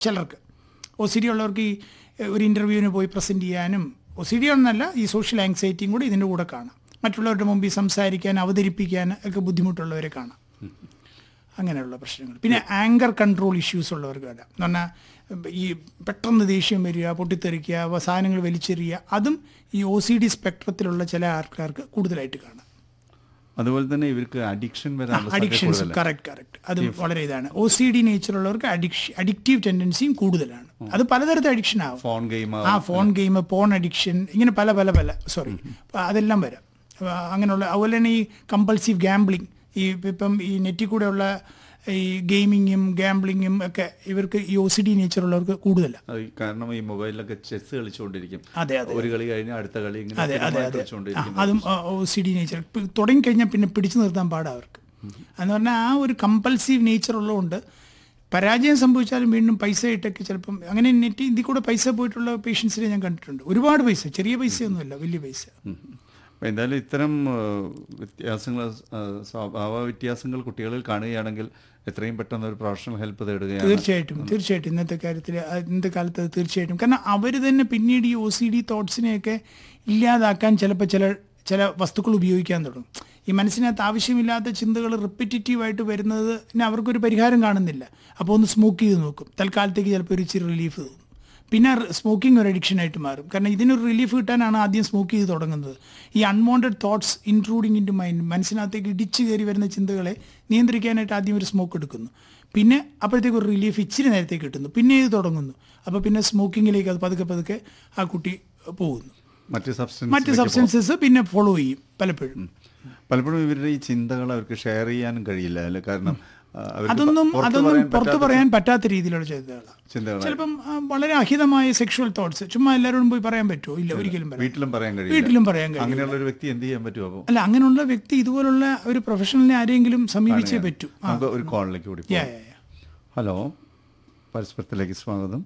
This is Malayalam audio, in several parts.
ചിലർക്ക് ഒ സി ഡി ഉള്ളവർക്ക് ഈ എ, ഒരു ഇൻ്റർവ്യൂവിന് പോയി പ്രസൻറ്റ് ചെയ്യാനും ഒ സി ഡി ഒന്നല്ല ഈ സോഷ്യൽ ആങ്സൈറ്റിയും കൂടി ഇതിൻ്റെ കൂടെ കാണാം മറ്റുള്ളവരുടെ മുമ്പിൽ സംസാരിക്കാൻ അവതരിപ്പിക്കാൻ ഒക്കെ ബുദ്ധിമുട്ടുള്ളവരെ കാണാം അങ്ങനെയുള്ള പ്രശ്നങ്ങൾ പിന്നെ ആങ്കർ കൺട്രോൾ ഇഷ്യൂസ് ഉള്ളവർക്ക് വരാം എന്ന് പറഞ്ഞാൽ ഈ പെട്ടെന്ന് ദേഷ്യം വരിക പൊട്ടിത്തെറിക്കുക അവ സാധനങ്ങൾ വലിച്ചെറിയുക അതും ഈ ഒ സി ഡി സ്പെക്ട്രത്തിലുള്ള ചില ആൾക്കാർക്ക് കൂടുതലായിട്ട് കാണാം അതുപോലെ തന്നെ ഇവർക്ക് അഡിക്ഷൻ വരാനുള്ള സാധ്യത അഡിക്ഷൻസ് കൂടുതലാണ്. കറക്റ്റ് കറക്റ്റ് അത് വളരെ ഇതാണ് ഒ സി ഡി നേച്ചറുള്ളവർക്ക് അഡിക്ഷൻ അഡിക്റ്റീവ് ടെൻഡൻസിയും കൂടുതലാണ് അത് പലതരത്തിൽ അഡിക്ഷൻ ആവും ഫോൺ ഗെയിം ആ ഫോൺ ഗെയിം പോൺ അഡിക്ഷൻ ഇങ്ങനെ പല പല പല സോറി അതെല്ലാം വരാം അപ്പൊ അങ്ങനെയുള്ള അതുപോലെ തന്നെ ഈ കമ്പൾസീവ് ഗാംബ്ലിങ് ഈ ഇപ്പം ഈ നെറ്റിൽ കൂടെയുള്ള ഈ ഗെയിമിങ്ങും ഗാംബ്ലിങ്ങും ഒക്കെ ഇവർക്ക് ഈ ഒ സി ഡി നേച്ചറുള്ളവർക്ക് കൂടുതലാണ് അത് കാരണം ഈ മൊബൈലിലൊക്കെ ചെസ് കളിച്ചുകൊണ്ടിരിക്കും അതെ അതെ ഒരു കളി കഴിഞ്ഞ് അടുത്ത കളി ഇങ്ങനെ അതെ അതെ സ്ഥിരമായി അതെ ആ, കളിച്ചുകൊണ്ടിരിക്കും അതും ഒ സി ഡി നേച്ചർ തുടങ്ങിക്കഴിഞ്ഞാൽ പിന്നെ പിടിച്ചു നിർത്താൻ പാടാ അവർക്ക് എന്ന് പറഞ്ഞാൽ ആ ഒരു കമ്പൾസീവ് നേച്ചർ ഉള്ളതുകൊണ്ട് പരാജയം സംഭവിച്ചാലും വീണ്ടും പൈസ ഇട്ടൊക്കെ ചിലപ്പം അങ്ങനെ നെറ്റ് ഇതിൽ കൂടെ പൈസ പോയിട്ടുള്ള പേഷ്യൻസിനെ ഞാൻ കണ്ടിട്ടുണ്ട് ഒരുപാട് പൈസ ചെറിയ പൈസയൊന്നുമല്ല വലിയ പൈസ ഉം. അപ്പൊ എന്തായാലും ഇത്തരം ആ, വ്യത്യാസങ്ങൾ ആ, സ്വഭാവ വ്യത്യാസങ്ങൾ കുട്ടികളിൽ കാണുകയാണെങ്കിൽ എത്രയും പെട്ടെന്ന് ഒരു പ്രൊഫഷണൽ ഹെൽപ്പ് തേടുകയാണ് തീർച്ചയായിട്ടും തീർച്ചയായിട്ടും ഇന്നത്തെ കാര്യത്തിൽ ഇന്നത്തെ കാലത്ത് അത് തീർച്ചയായിട്ടും കാരണം അവർ തന്നെ പിന്നീട് ഈ ഒ സി ഡി തോട്ട്സിനെയൊക്കെ ഇല്ലാതാക്കാൻ ചിലപ്പോൾ ചില ചില വസ്തുക്കൾ ഉപയോഗിക്കാൻ തുടങ്ങും ഈ മനസ്സിനകത്ത് ആവശ്യമില്ലാത്ത ചിന്തകൾ റിപ്പറ്റീവായിട്ട് വരുന്നത് അവർക്കൊരു പരിഹാരം കാണുന്നില്ല അപ്പോൾ ഒന്ന് സ്മോക്ക് ചെയ്ത് നോക്കും തൽക്കാലത്തേക്ക് ചിലപ്പോൾ ഒരു ഇച്ചിരി റിലീഫ് തോന്നും പിന്നെ സ്മോക്കിംഗ് ഒരു അഡിക്ഷനായിട്ട് മാറും കാരണം ഇതിനൊരു റിലീഫ് കിട്ടാനാണ് ആദ്യം സ്മോക്ക് ചെയ്ത് തുടങ്ങുന്നത് ഈ unwanted thoughts including into mind മനസ്സിനകത്തേക്ക് ഇടിച്ചു കയറി വരുന്ന ചിന്തകളെ നിയന്ത്രിക്കാനായിട്ട് ആദ്യം ഒരു സ്മോക്ക് എടുക്കുന്നു പിന്നെ അപ്പോഴത്തേക്ക് ഒരു റിലീഫ് ഇച്ചിരി നേരത്തേക്ക് കിട്ടുന്നു പിന്നെ ഇത് തുടങ്ങുന്നു അപ്പോൾ പിന്നെ സ്മോക്കിങ്ങിലേക്ക് അത് പതുക്കെ പതുക്കെ ആ കുട്ടി പോകുന്നു മറ്റ് സബ്സ്റ്റൻസ് മറ്റ് സബ്സ്റ്റൻസസ് പിന്നെ ഫോളോ ചെയ്യും പലപ്പോഴും പലപ്പോഴും ഇവരുടെ ഈ ചിന്തകൾ അവർക്ക് ഷെയർ ചെയ്യാനും കഴിയില്ല അല്ലെ കാരണം ആ, അവർക്ക് അതൊന്നും പുറത്ത് അതൊന്നും പറയാൻ പുറത്തു പറ്റാത്ത പറയാൻ പറ്റാത്ത രീതിയിലുള്ള ചിന്തകളാണ് ചിന്തകളാണ് ചിലപ്പം ആ, വളരെ അഹിതമായ സെക്ഷുവൽ തോട്ട്സ് ചുമ്മാ എല്ലാവരോടും പോയി പറയാൻ പറ്റുമോ ഇല്ല ഒരിക്കലും പറയാം വീട്ടിലും പറയാൻ കഴിയില്ല വീട്ടിലും പറയാൻ കഴിയും അങ്ങനെയുള്ള ഒരു വ്യക്തി എന്ത് ചെയ്യാൻ പറ്റുമോ അപ്പോൾ അല്ല അങ്ങനെയുള്ള വ്യക്തി ഇതുപോലുള്ള ഒരു പ്രൊഫഷണലിനെ ആരെങ്കിലും സമീപിച്ചേ പറ്റൂ ആ നമുക്ക് ഒരു കോളിലേക്ക് കൂടി യാ പോകാം. യാ യാ ഹലോ പരസ്പരത്തിലേക്ക് സ്വാഗതം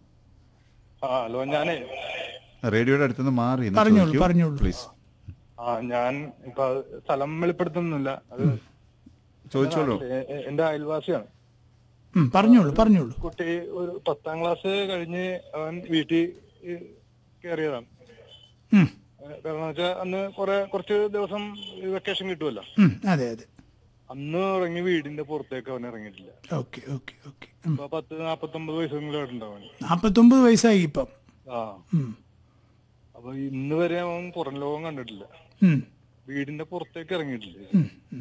ആ ഹലോ ഞാനേ റേഡിയോയുടെ അടുത്തുനിന്ന് മാറി ഒന്ന് പറഞ്ഞോളൂ, ചോദിക്കൂ. പറഞ്ഞോളൂ. പ്ലീസ് ആ ഞാൻ ഇപ്പൊ അത് സ്ഥലം വെളിപ്പെടുത്തുന്നില്ല അത് ചോദിച്ചോളൂ എ- എ- എന്റെ അയൽവാസിയാണ് ഉം, പറഞ്ഞോളൂ പറഞ്ഞോളൂ കുട്ടി ഒരു പത്താം ക്ലാസ് കഴിഞ്ഞ് അവൻ വീട്ടിൽ കയറിയതാണ് ഉം, കാരണം വെച്ചാൽ അന്ന് കുറെ കുറച്ച് ദിവസം വെക്കേഷൻ കിട്ടുമല്ലോ ഉം, അതെ അതെ അന്ന് ഇറങ്ങി വീടിന്റെ പുറത്തേക്ക് അവൻ ഇറങ്ങിയിട്ടില്ല ഓക്കെ ഓക്കെ ഓക്കെ ഇപ്പൊ പത്ത് നാപ്പത്തൊമ്പത് വയസ്സെങ്കിലും ആയിട്ടുണ്ടാവും അവന്. നാൽപ്പത്തൊമ്പത് വയസ്സായി ഇപ്പം ആ ഉം, അപ്പൊ ഇന്ന് വരെ അവൻ പുറം ലോകം കണ്ടിട്ടില്ല ഉം, വീടിന്റെ പുറത്തേക്ക് ഇറങ്ങിയിട്ടില്ല ഉം, ഉം.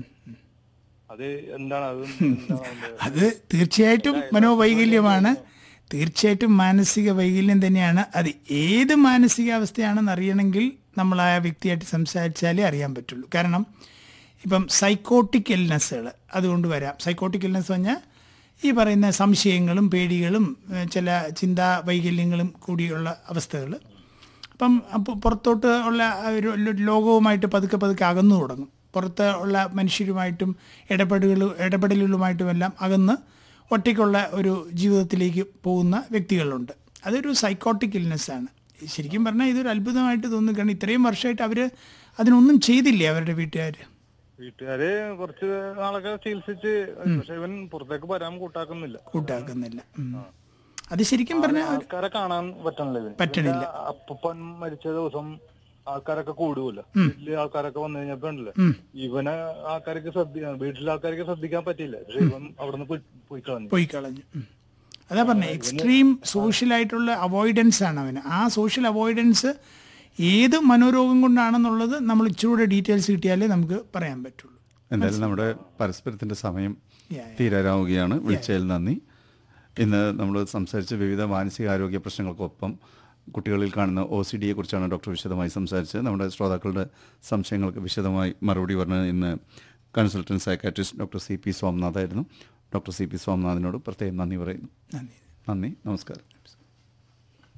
അത് എന്താണ് അത് എന്താണ് അവന്റെ അത് തീർച്ചയായിട്ടും മനോവൈകല്യമാണ് തീർച്ചയായിട്ടും മാനസിക വൈകല്യം തന്നെയാണ് അത് ഏത് മാനസികാവസ്ഥയാണെന്ന് അറിയണമെങ്കിൽ നമ്മൾ ആ വ്യക്തിയായിട്ട് സംസാരിച്ചാലേ അറിയാൻ പറ്റുള്ളൂ കാരണം ഇപ്പം സൈക്കോട്ടിക് ഇൽനെസ്സുകൾ അതുകൊണ്ട് വരാം സൈക്കോട്ടിക് ഇൽനെസ് പറഞ്ഞാൽ ഈ പറയുന്ന സംശയങ്ങളും പേടികളും ഏഹ് ചില ചിന്താ വൈകല്യങ്ങളും കൂടിയുള്ള അവസ്ഥകൾ അപ്പം അപ്പോൾ പുറത്തോട്ട് ഉള്ള ആ ഒരു ലോകവുമായിട്ട് പതുക്കെ പതുക്കെ അകന്നു തുടങ്ങും പുറത്ത് ഉള്ള മനുഷ്യരുമായിട്ടും ഇടപെടലുകൾ ഇടപെടലുകളുമായിട്ടുമെല്ലാം അകന്ന് ഒറ്റയ്ക്കുള്ള ഒരു ജീവിതത്തിലേക്ക് പോകുന്ന വ്യക്തികളുണ്ട് അതൊരു സൈക്കോട്ടിക് ഇൽനെസ്സാണ് ശരിക്കും പറഞ്ഞാൽ ഇതൊരു അത്ഭുതമായിട്ട് തോന്നുന്നു കാരണം ഇത്രയും വർഷമായിട്ട് അവർ അതിനൊന്നും ചെയ്തില്ലേ അവരുടെ വീട്ടുകാർ വീട്ടുകാര് കുറച്ച് നാളൊക്കെ ചികിത്സിച്ച് പക്ഷെ ഇവൻ പുറത്തേക്ക് വരാൻ കൂട്ടാക്കുന്നില്ല കൂട്ടാക്കുന്നില്ല ഉം. അത് ശരിക്കും പറഞ്ഞാൽ ആൾക്കാരെ കാണാൻ പറ്റണില്ല ഇവന് പറ്റണില്ല. ഇവന്റെ അപ്പൂപ്പൻ മരിച്ച ദിവസം ആൾക്കാരൊക്കെ കൂടുമല്ലോ വീട്ടില് ആൾക്കാരൊക്കെ വന്നു കഴിഞ്ഞപ്പോ ഉണ്ടല്ലോ ഇവനെ ആൾക്കാർക്ക് ശ്രദ്ധിക്കാൻ വീട്ടിലെ ആൾക്കാർക്ക് ശ്രദ്ധിക്കാൻ പറ്റിയില്ല പക്ഷെ ഇവൻ അവിടുന്ന് പോയി- പോയി കളഞ്ഞു പോയി കളഞ്ഞു ഉം. അതാ പറഞ്ഞത് എക്സ്ട്രീം സോഷ്യലായിട്ടുള്ള അവോയ്ഡൻസ് ആണ് അവന് ആ സോഷ്യൽ അവോയ്ഡൻസ് ഏത് മനോരോഗം കൊണ്ടാണെന്നുള്ളത് നമ്മൾ ഇച്ചിരൂടെ ഡീറ്റെയിൽസ് കിട്ടിയാലേ നമുക്ക് പറയാൻ പറ്റുള്ളൂ എന്തായാലും നമ്മുടെ പരസ്പരത്തിന്റെ സമയം Yeah, yeah. തീരാറാവുകയാണ് വിളിച്ചതിൽ നന്ദി ഇന്ന് നമ്മൾ സംസാരിച്ച വിവിധ മാനസികാരോഗ്യ പ്രശ്നങ്ങൾക്കൊപ്പം കുട്ടികളിൽ കാണുന്ന ഒ സി ഡിയെ കുറിച്ചാണ് ഡോക്ടർ വിശദമായി സംസാരിച്ചത് നമ്മുടെ ശ്രോതാക്കളുടെ സംശയങ്ങൾക്ക് വിശദമായി മറുപടി പറഞ്ഞത് ഇന്ന് consultant psychiatrist doctor C P സ്വാമിനാഥായിരുന്നു ഡോക്ടർ സി പി സ്വാമിനാഥിനോട് പ്രത്യേകം നന്ദി പറയുന്നു നന്ദി നന്ദി നമസ്കാരം